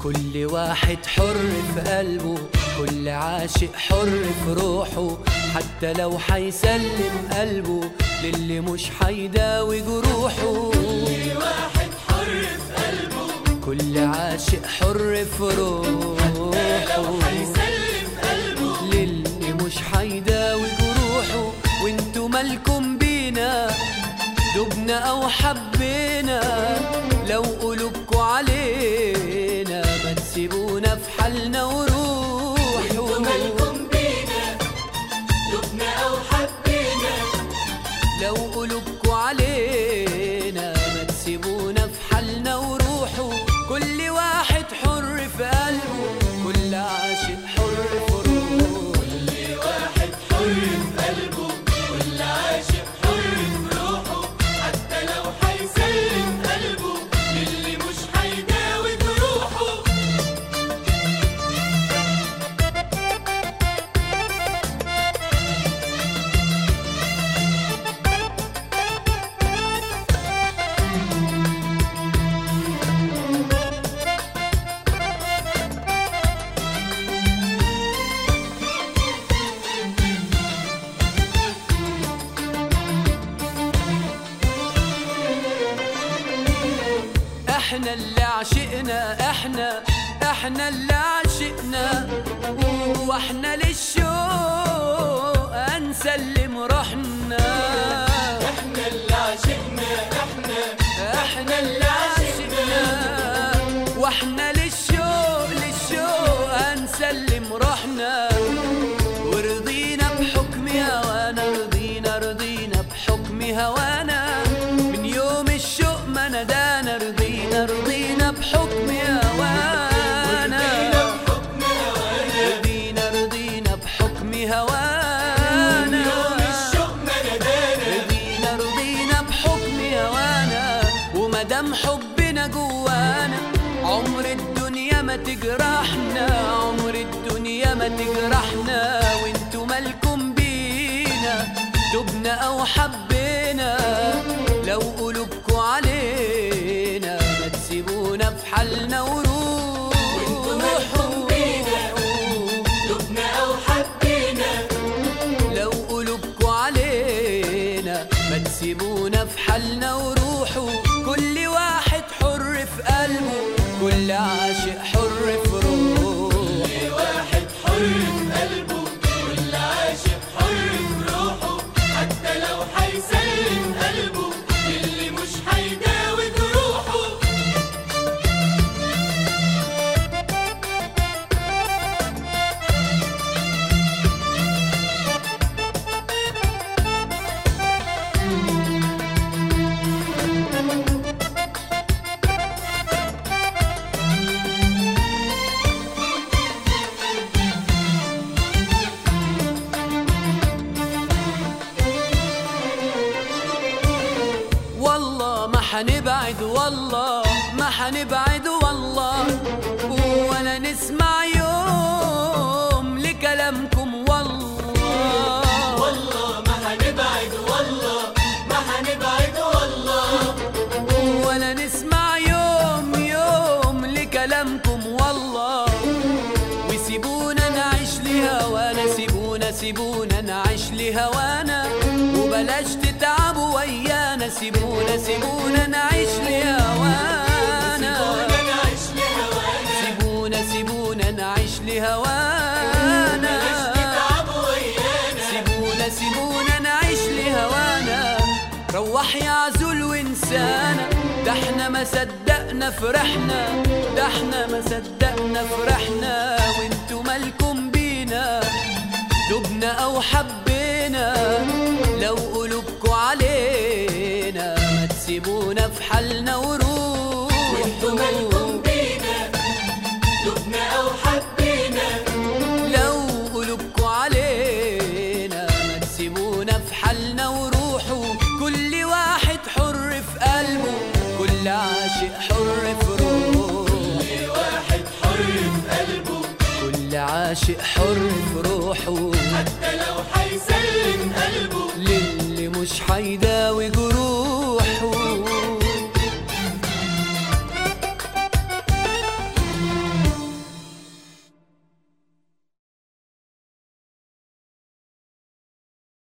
كل واحد حر في قلبه كل عاشق حر في روحه حتى لو حيسلم قلبه للي مش حيداوي جروحه كل واحد حر في قلبه كل عاشق حر في لو روحه هيسلم قلبه للي مش حيداوي جروحه وانتوا مالكم بينا دبنا او حبينا لو قلوبكوا علينا ما تسيبونا في حالنا وروحوا انتوا مالكم بينا دبنا او حبينا لو قلوبكوا علينا ما تسيبونا في حالنا وروحوا كل واحد حر في قلبه كل عاشق حر في روحه كل واحد حر في قلبه كل عاشق حر في روحه حتى لو هيسلم قلبه للي مش هيداوي جروحه احنا اللي عشقنا احنا احنا اللي عشقنا واحنا للشوق هنسلم روحنا احنا اللي عشقنا احنا احنا اللي عشقنا واحنا للشوق للشوق هنسلم روحنا ورضينا بحكم هوانا رضينا رضينا بحكم هوانا من يوم الشوق ما ندانا رضينا رضينا بحكم هوانا رضينا رضينا بحكم هوانا يوم الشوق ما ندانا رضينا رضينا بحكم هوانا ومدام حبنا جوانا عمر الدنيا ما تجرحنا عمر الدنيا ما تجرحنا وانتوا مالكم بينا دبنا او حبينا لو قلوبكوا علينا ما تسيبونا في حالنا وانتوا مالكم بينا وروحوا دبنا او حبينا لو قلوبكوا علينا ما تسيبونا في حالنا وروحوا كل واحد حر في قلبه كل عاشق حر في روحه كل واحد حر في قلبه كل عاشق حر في روحه حتى لو هيسلم قلبه للي مش هيداوي جروحه والله ما حنبعد والله ما حنبعد والله ولا نسمع يوم لكلامكم والله والله ما هنبعد والله ما هنبعد والله ولا نسمع يوم يوم لكلامكم والله وسيبونا نعيش لهوانا سيبونا سيبونا نعيش لهوانا وبلاش تتعبوا ويانا سيبونا سيبونا نعيش لهوانا سيبونا نعيش لهوانا سيبونا سيبونا نعيش لهوانا بلاش تتعبوا ويانا سيبونا سيبونا نعيش لهوانا روح يا عزول وانسانا ده احنا ما صدقنا فرحنا ده احنا ما صدقنا فرحنا وانتوا مالكم بينا دبنا او حبينا لو قلوبكوا علينا ما تسيبونا في حالنا وانتوا مالكم وروحوا بينا دبنا او حبينا لو قلوبكوا علينا ما تسيبونا في حالنا وروحوا كل واحد حر في قلبه كل عاشق حر في روحه كل واحد حر في قلبه كل عاشق حر في روحه حتى لو